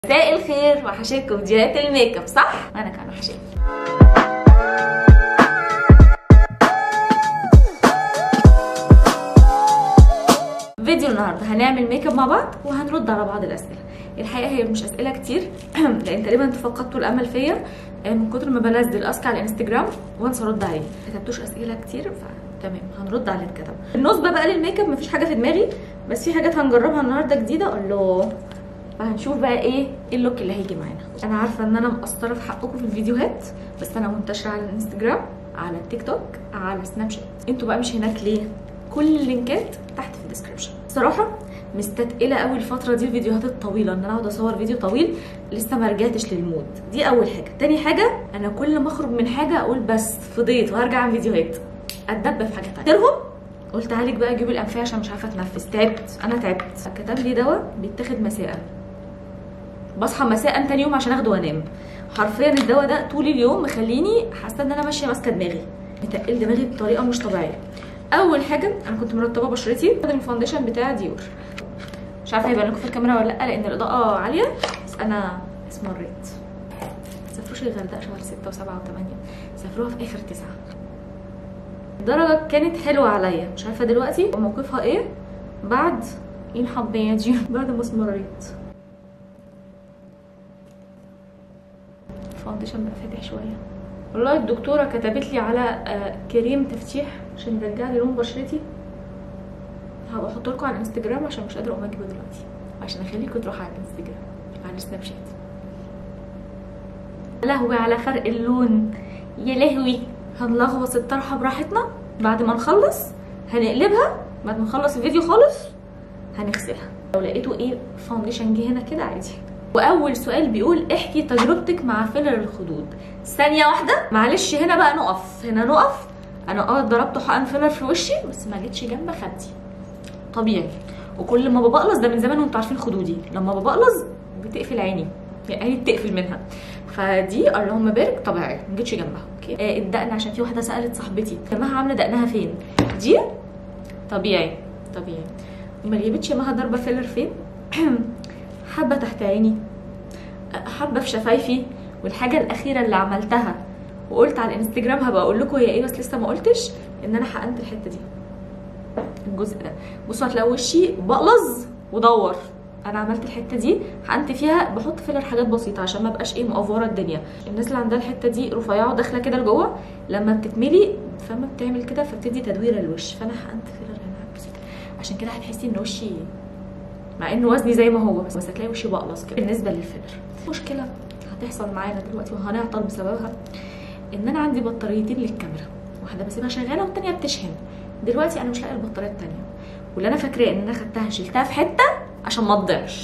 مساء الخير وحشتكم فيديوهات الميك اب صح؟ انا كمان وحشتكم فيديو النهارده هنعمل ميك اب مع بعض وهنرد على بعض الاسئله الحقيقه هي مش اسئله كتير لان تقريبا انتوا فقدتوا الامل فيا من كتر ما بنزل اسك على الانستجرام وانسى ارد عليه ما كتبتوش اسئله كتير فتمام هنرد على اللي اتكتب بالنسبه بقى للميك اب مفيش حاجه في دماغي بس في حاجات هنجربها النهارده جديده الله فهنشوف بقى ايه ايه اللوك اللي هيجي معانا انا عارفه ان انا مقصره في حقكم في الفيديوهات بس انا منتشره على الانستجرام على التيك توك على سناب شات انتوا بقى مش هناك ليه كل اللينكات تحت في الديسكربشن الصراحه مستتقله قوي الفتره دي الفيديوهات الطويله ان انا اقعد اصور فيديو طويل لسه ما رجعتش للمود دي اول حاجه تاني حاجه انا كل ما اخرج من حاجه اقول بس فضيت وهرجع عن فيديوهات اتدب في حاجه تانية لهم قلت هالك بقى اجيب الانفيه عشان مش عارفه اتنفس تعبت انا تعبت كتب لي دواء بيتاخد مساء بصحى مساء تاني يوم عشان اخده وانام حرفيا الدواء ده طول اليوم مخليني حاسه ان انا ماشيه ماسكه دماغي متقل دماغي بطريقه مش طبيعيه اول حاجه انا كنت مرطبه بشرتي بستخدم الفاونديشن بتاع ديور مش عارفه هيبان لكم في الكاميرا ولا لا لان الاضاءه عاليه بس انا اسمريت سافروش الغردقه شهر 6 و7 و8 سافروها في اخر 9 الدرجه كانت حلوه عليا مش عارفه دلوقتي موقفها ايه بعد ايه الحبيه دي بعد ما اسمريت الفاونديشن بقى فاتح شويه والله الدكتوره كتبت لي على آه كريم تفتيح عشان يرجع لي لون بشرتي هبقى احط لكم على الانستجرام عشان مش قادره اقوم اجيبه دلوقتي عشان اخليكم تروحوا على الانستجرام على السناب شات لهوي على فرق اللون يا لهوي هنلغوص الطرحه براحتنا بعد ما نخلص هنقلبها بعد ما نخلص الفيديو خالص هنغسلها لو لقيتوا ايه فاونديشن جه هنا كده عادي واول سؤال بيقول احكي تجربتك مع فيلر الخدود ثانيه واحده معلش هنا بقى نقف هنا نقف انا اه ضربت حقن فيلر في وشي بس ما جتش جنب خدي طبيعي وكل ما ببقلص ده من زمان وانتوا عارفين خدودي لما ببقلص بتقفل عيني يعني عيني بتقفل منها فدي اللهم بارك طبيعي ما جتش جنبها اوكي آه الدقن عشان في واحده سالت صاحبتي مها عامله دقنها فين دي طبيعي طبيعي ما جابتش مها ضربه فيلر فين حبه تحت عيني حبه في شفايفي والحاجه الاخيره اللي عملتها وقلت على الانستجرام هبقى اقول لكم هي ايه بس لسه ما قلتش ان انا حقنت الحته دي الجزء ده بصوا هتلاقوا وشي بقلظ ودور انا عملت الحته دي حقنت فيها بحط فيلر حاجات بسيطه عشان ما ابقاش ايه مقفوره الدنيا الناس اللي عندها الحته دي رفيعه داخله كده لجوه لما بتتملي فما بتعمل كده فبتدي تدويره للوش فانا حقنت فيلر هنا بسيطه عشان كده هتحسي ان وشي مع ان وزني زي ما هو بس هتلاقي وشي بقلص كده بالنسبه للفيلر مشكله هتحصل معانا دلوقتي وهنعطل بسببها ان انا عندي بطاريتين للكاميرا واحده بسيبها شغاله والتانيه بتشحن دلوقتي انا مش لاقيه البطاريه التانيه واللي انا فاكراه ان انا خدتها شلتها في حته عشان ما تضيعش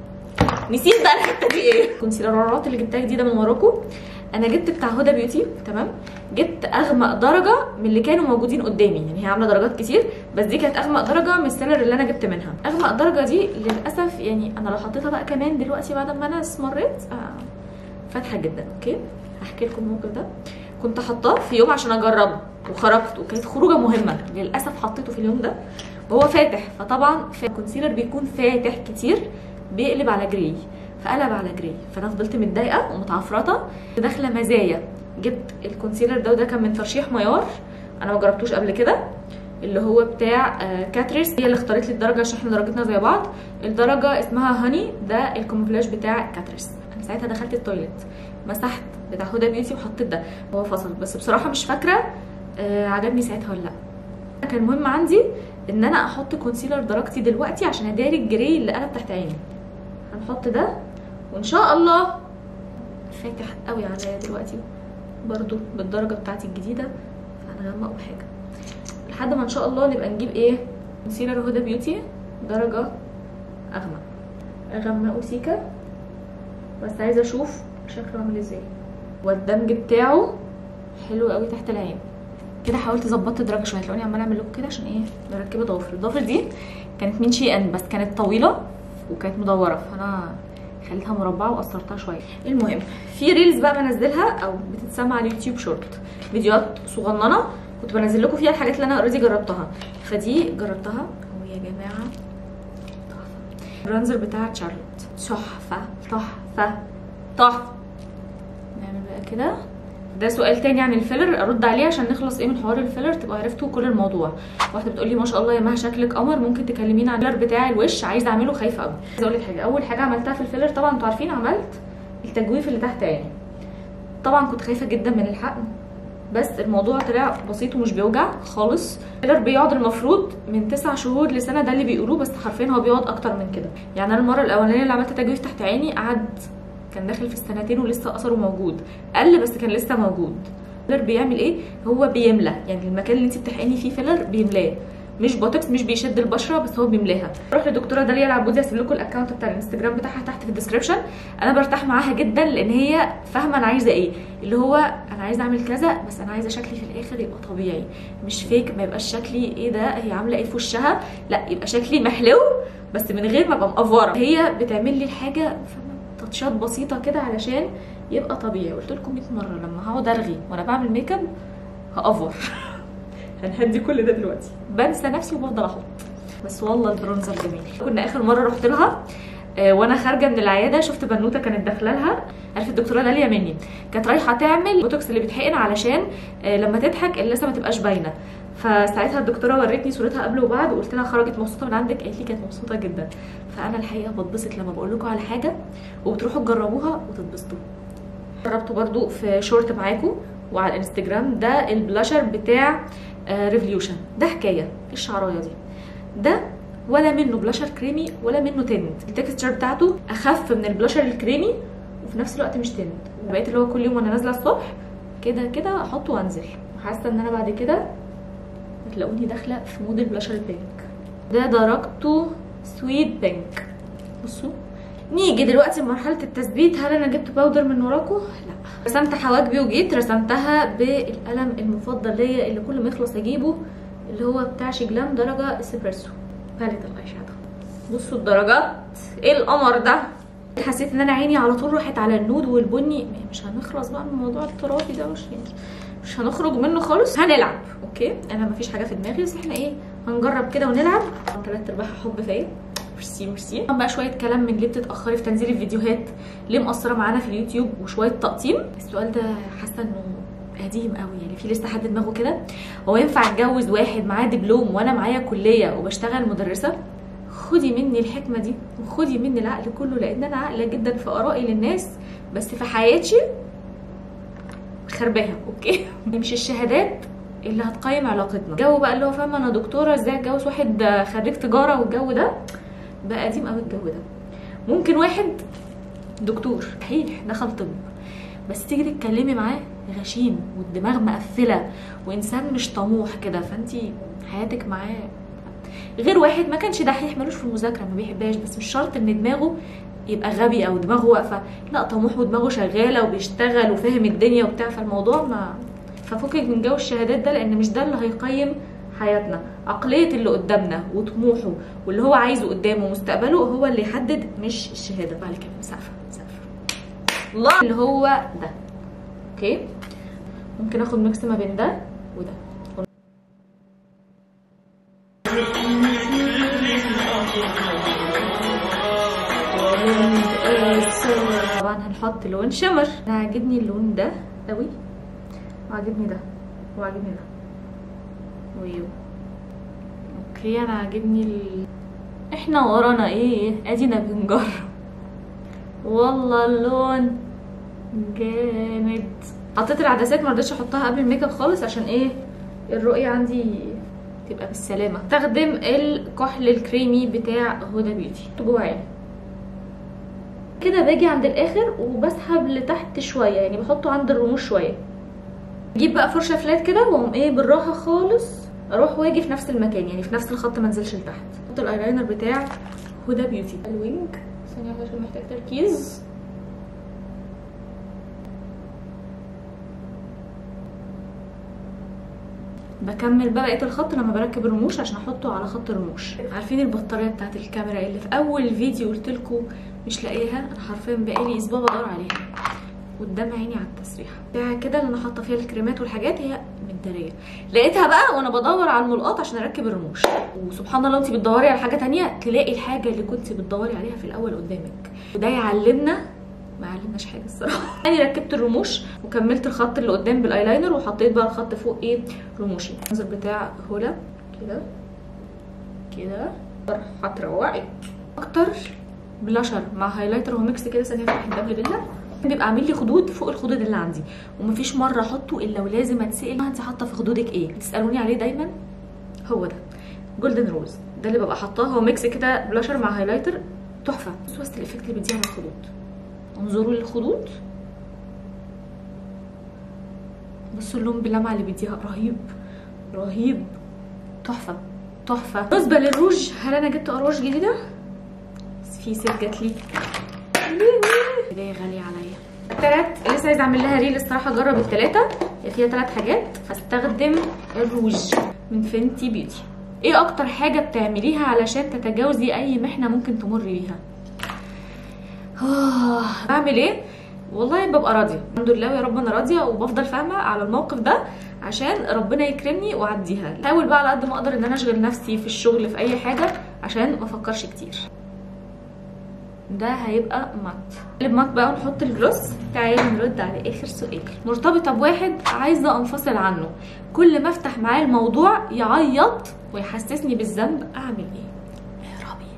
نسيت بقى الحته دي ايه الكونسيلرات اللي جبتها جديده من وراكم انا جبت بتاع هدى بيوتي تمام جبت اغمق درجه من اللي كانوا موجودين قدامي يعني هي عامله درجات كتير بس دي كانت اغمق درجه من السيلر اللي انا جبت منها اغمق درجه دي للاسف يعني انا لو حطيتها بقى كمان دلوقتي بعد ما انا اسمريت آه فاتحه جدا اوكي هحكي لكم الموقف ده كنت حاطاه في يوم عشان اجربه وخرجت وكانت خروجه مهمه للاسف حطيته في اليوم ده وهو فاتح فطبعا الكونسيلر بيكون فاتح كتير بيقلب على جراي فقلب على جراي فانا فضلت متضايقه ومتعفرطه داخله مزايا جبت الكونسيلر ده وده كان من ترشيح ميار انا ما جربتوش قبل كده اللي هو بتاع كاتريس هي اللي اختارت لي الدرجه عشان احنا درجتنا زي بعض الدرجه اسمها هاني ده الكومفلاش بتاع كاتريس انا ساعتها دخلت التويليت مسحت بتاع هدى بيوتي وحطيت ده هو فصل بس بصراحه مش فاكره آه عجبني ساعتها ولا لا كان مهم عندي ان انا احط كونسيلر درجتي دلوقتي عشان اداري الجري اللي قلب تحت عيني هنحط ده وان شاء الله فاتح قوي عليا دلوقتي برضو بالدرجه بتاعتي الجديده فهنغمقه بحاجه لحد ما ان شاء الله نبقى نجيب ايه كونسيلر هدى بيوتي درجه اغمق اغمقه سيكا بس عايزه اشوف شكله عامل ازاي والدمج بتاعه حلو قوي تحت العين كده حاولت ظبطت الدرجه شويه تلاقوني عماله اعمل لوك كده عشان ايه مركبه ضوافر الضوافر دي كانت من شي ان بس كانت طويله وكانت مدوره فانا خليتها مربعه وقصرتها شويه المهم في ريلز بقى بنزلها او بتتسمع على اليوتيوب شورت فيديوهات صغننه كنت بنزل لكم فيها الحاجات اللي انا اوريدي جربتها فدي جربتها ويا جماعه تحفه البرانزر بتاع تشارلوت تحفه تحفه تحفه نعمل بقى كده ده سؤال تاني عن الفيلر ارد عليه عشان نخلص ايه من حوار الفيلر تبقى عرفتوا كل الموضوع واحده بتقول لي ما شاء الله يا مها شكلك قمر ممكن تكلميني عن الفيلر بتاع الوش عايزه اعمله خايفه قوي عايزه اقول لك حاجه اول حاجه عملتها في الفيلر طبعا انتوا عارفين عملت التجويف اللي تحت عيني طبعا كنت خايفه جدا من الحقن بس الموضوع طلع بسيط ومش بيوجع خالص الفيلر بيقعد المفروض من تسع شهور لسنه ده اللي بيقولوه بس حرفيا هو بيقعد اكتر من كده يعني انا المره الاولانيه اللي عملت تجويف تحت عيني قعد كان داخل في السنتين ولسه اثره موجود قل بس كان لسه موجود الفيلر بيعمل ايه هو بيملى يعني المكان اللي انت بتحقني فيه فيلر بيملاه مش بوتوكس مش بيشد البشره بس هو بيملاها روح لدكتوره داليا العبودي هسيب لكم الاكونت بتاع الانستجرام بتاعها تحت في الديسكربشن انا برتاح معاها جدا لان هي فاهمه انا عايزه ايه اللي هو انا عايزه اعمل كذا بس انا عايزه شكلي في الاخر يبقى طبيعي مش فيك ما يبقاش شكلي ايه ده هي عامله ايه في وشها لا يبقى شكلي محلو بس من غير ما ابقى مقفره هي بتعمل لي الحاجه فاهمه تاتشات بسيطه كده علشان يبقى طبيعي قلت لكم 100 مره لما هقعد ارغي وانا بعمل ميك اب هافور هنهدي كل ده دلوقتي بنسى نفسي وبفضل احط بس والله البرونزر جميل كنا اخر مره رحت لها آه، وانا خارجه من العياده شفت بنوته كانت داخله لها عرفت الدكتوره داليا مني كانت رايحه تعمل بوتوكس اللي بيتحقن علشان آه، لما تضحك اللثه ما تبقاش باينه فساعتها الدكتوره ورتني صورتها قبل وبعد وقلت لها خرجت مبسوطه من عندك قالت لي كانت مبسوطه جدا فانا الحقيقه بتبسط لما بقول لكم على حاجه وبتروحوا تجربوها وتتبسطوا جربته برضو في شورت معاكم وعلى الانستجرام ده البلاشر بتاع ريفوليوشن ده حكايه إيه الشعرايه دي ده ولا منه بلاشر كريمي ولا منه تند التكستشر بتاعته اخف من البلاشر الكريمي وفي نفس الوقت مش تند بقيت اللي هو كل يوم وانا نازله الصبح كده كده احطه وانزل وحاسه ان انا بعد كده هتلاقوني داخله في مود البلاشر البينك ده درجته سويت بينك بصوا نيجي دلوقتي لمرحله التثبيت هل انا جبت باودر من وراكم لا رسمت حواجبي وجيت رسمتها بالقلم المفضل ليا اللي كل ما يخلص اجيبه اللي هو بتاع شجلام درجه اسبريسو باليت الاي شادو بصوا الدرجات ايه القمر ده حسيت ان انا عيني على طول راحت على النود والبني مش هنخلص بقى من الموضوع الترابي ده مش مش هنخرج منه خالص هنلعب اوكي انا مفيش حاجه في دماغي بس احنا ايه هنجرب كده ونلعب ثلاث ارباع حب فيا ميرسي ميرسي بقى شويه كلام من ليه بتتاخري في تنزيل الفيديوهات ليه مقصره معانا في اليوتيوب وشويه تقطيم السؤال ده حاسه انه قديم قوي يعني في لسه حد دماغه كده هو ينفع اتجوز واحد معاه دبلوم وانا معايا كليه وبشتغل مدرسه خدي مني الحكمه دي وخدي مني العقل كله لان انا عاقله جدا في ارائي للناس بس في حياتي خرباها اوكي مش الشهادات اللي هتقيم علاقتنا الجو بقى اللي هو فاهمه انا دكتوره ازاي اتجوز واحد خريج تجاره والجو ده بقى قديم قوي الجو ده ممكن واحد دكتور صحيح دخل طب بس تيجي تتكلمي معاه غشيم والدماغ مقفله وانسان مش طموح كده فانتي حياتك معاه غير واحد ما كانش دحيح ملوش في المذاكره ما بيحبهاش بس مش شرط ان دماغه يبقى غبي او دماغه واقفه لا طموح ودماغه شغاله وبيشتغل وفاهم الدنيا وبتاع فالموضوع ما ففكك من جو الشهادات ده لان مش ده اللي هيقيم حياتنا عقلية اللي قدامنا وطموحه واللي هو عايزه قدامه مستقبله هو اللي يحدد مش الشهادة بعد كده مسافة مسافة الله اللي هو ده اوكي ممكن اخد ميكس ما بين ده وده طبعا هنحط لون شمر انا عاجبني اللون ده قوي وعاجبني ده وعاجبني ده ويو اوكي انا عاجبني ال... احنا ورانا ايه ادينا بنجرب والله اللون جامد حطيت العدسات ما رضيتش احطها قبل الميك اب خالص عشان ايه الرؤيه عندي تبقى بالسلامه استخدم الكحل الكريمي بتاع هدى بيوتي جوه عيني كده باجي عند الاخر وبسحب لتحت شويه يعني بحطه عند الرموش شويه اجيب بقى فرشه فلات كده واقوم ايه بالراحه خالص اروح واجي في نفس المكان يعني في نفس الخط ما انزلش لتحت احط الايلاينر بتاع هدى بيوتي الوينج ثانيه واحده عشان محتاج تركيز بكمل بقى بقيه الخط لما بركب الرموش عشان احطه على خط الرموش عارفين البطاريه بتاعت الكاميرا اللي في اول فيديو قلت لكم مش لاقيها انا حرفيا بقالي اسبوع بدور عليها قدام عيني على التسريحه بتاع كده اللي انا حاطه فيها الكريمات والحاجات هي متداريه لقيتها بقى وانا بدور على الملقاط عشان اركب الرموش وسبحان الله انت بتدوري على حاجه تانية تلاقي الحاجه اللي كنت بتدوري عليها في الاول قدامك وده يعلمنا ما علمناش حاجه الصراحه يعني ركبت الرموش وكملت الخط اللي قدام بالايلاينر وحطيت بقى الخط فوق ايه رموشي المنظر بتاع هولا كده كده هتروقي اكتر بلاشر مع هايلايتر وميكس كده ثانيه في الدبل بالله بيبقى عامل لي خدود فوق الخدود اللي عندي ومفيش مره احطه الا ولازم اتسال انت حاطه في خدودك ايه تسالوني عليه دايما هو ده جولدن روز ده اللي ببقى حاطاه هو ميكس كده بلاشر مع هايلايتر تحفه بصوا بس الايفكت اللي بيديها على الخدود انظروا للخدود بصوا اللون باللمعه اللي بيديها رهيب رهيب تحفه تحفه بالنسبه للروج هل انا جبت اروج جديده بس في ست جات لي بدايه غاليه عليا التلات لسه عايزه اعمل لها ريل الصراحه اجرب التلاته هي فيها تلات حاجات هستخدم الروج من فينتي بيوتي ايه اكتر حاجه بتعمليها علشان تتجاوزي اي محنه ممكن تمري بيها آه، بعمل ايه والله ببقى راضيه الحمد لله يا رب انا راضيه وبفضل فاهمه على الموقف ده عشان ربنا يكرمني واعديها احاول بقى على قد ما اقدر ان انا اشغل نفسي في الشغل في اي حاجه عشان ما افكرش كتير ده هيبقى مات نقلب مات بقى ونحط الجلوس تعالي نرد على اخر سؤال مرتبطه بواحد عايزه انفصل عنه كل ما افتح معاه الموضوع يعيط ويحسسني بالذنب اعمل ايه اهربي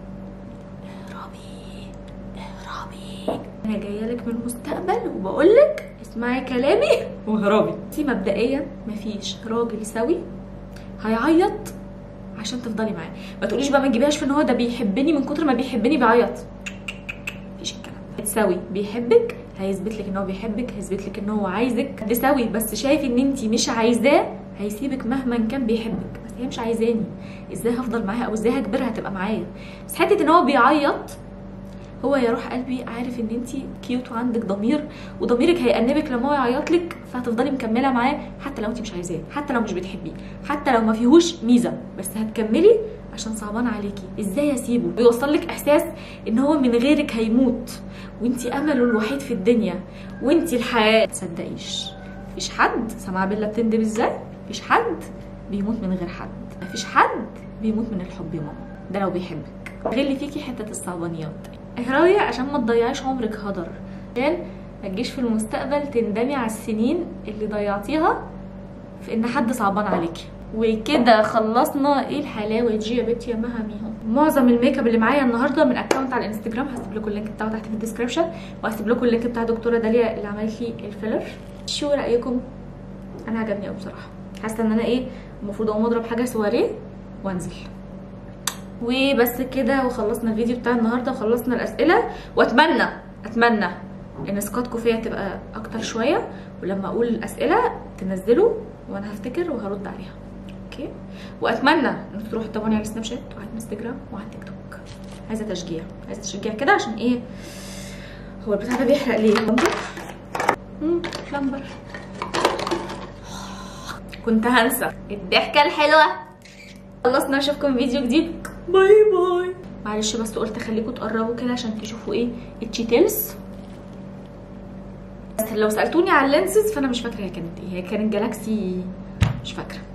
اهربي اهربي انا جايه لك من المستقبل وبقول لك اسمعي كلامي واهربي دي مبدئيا مفيش راجل سوي هيعيط عشان تفضلي معاه ما تقوليش بقى ما تجيبيهاش في ان هو ده بيحبني من كتر ما بيحبني بيعيط مفيش الكلام ده سوي بيحبك هيثبت لك ان هو بيحبك هيثبت لك ان هو عايزك ده سوي بس شايف ان انت مش عايزاه هيسيبك مهما كان بيحبك بس هي مش عايزاني ازاي هفضل معاها او ازاي هجبرها تبقى معايا بس حته ان هو بيعيط هو يا روح قلبي عارف ان انت كيوت وعندك ضمير وضميرك هيأنبك لما هو يعيط لك فهتفضلي مكمله معاه حتى لو انت مش عايزاه حتى لو مش بتحبيه حتى لو ما فيهوش ميزه بس هتكملي عشان صعبان عليكي ازاي اسيبه بيوصل لك احساس ان هو من غيرك هيموت وانت امله الوحيد في الدنيا وانت الحياه تصدقيش مفيش حد سمع بيلا بتندب ازاي مفيش حد بيموت من غير حد مفيش حد بيموت من الحب يا ماما ده لو بيحبك غلي فيكي حته الصعبانيات اهربي عشان ما تضيعيش عمرك هدر عشان ما تجيش في المستقبل تندمي على السنين اللي ضيعتيها في ان حد صعبان عليكي وكده خلصنا ايه الحلاوه دي يا بنتي يا مهاميهم معظم الميك اب اللي معايا النهارده من اكونت على الانستجرام هسيب لكم اللينك بتاعه تحت في الديسكربشن وهسيب لكم اللينك بتاع دكتوره داليا اللي عملت لي الفيلر شو رايكم انا عجبني قوي بصراحه حاسه ان انا ايه المفروض اقوم اضرب حاجه سواريه وانزل وبس كده وخلصنا الفيديو بتاع النهارده وخلصنا الاسئله واتمنى اتمنى ان ثقتكم فيا تبقى اكتر شويه ولما اقول الاسئله تنزلوا وانا هفتكر وهرد عليها اوكي واتمنى انكم تروحوا تتابعوني على السناب شات وعلى الانستجرام وعلى التيك توك عايزه تشجيع عايزه تشجيع كده عشان ايه هو البتاع ده بيحرق ليه لمبر امم لمبر كنت هنسى الضحكه الحلوه خلصنا اشوفكم فيديو جديد باي باي معلش بس قلت اخليكم تقربوا كده عشان تشوفوا ايه التشيتلز بس لو سالتوني على اللينسز فانا مش فاكره هي كانت ايه هي كانت جالاكسي مش فاكره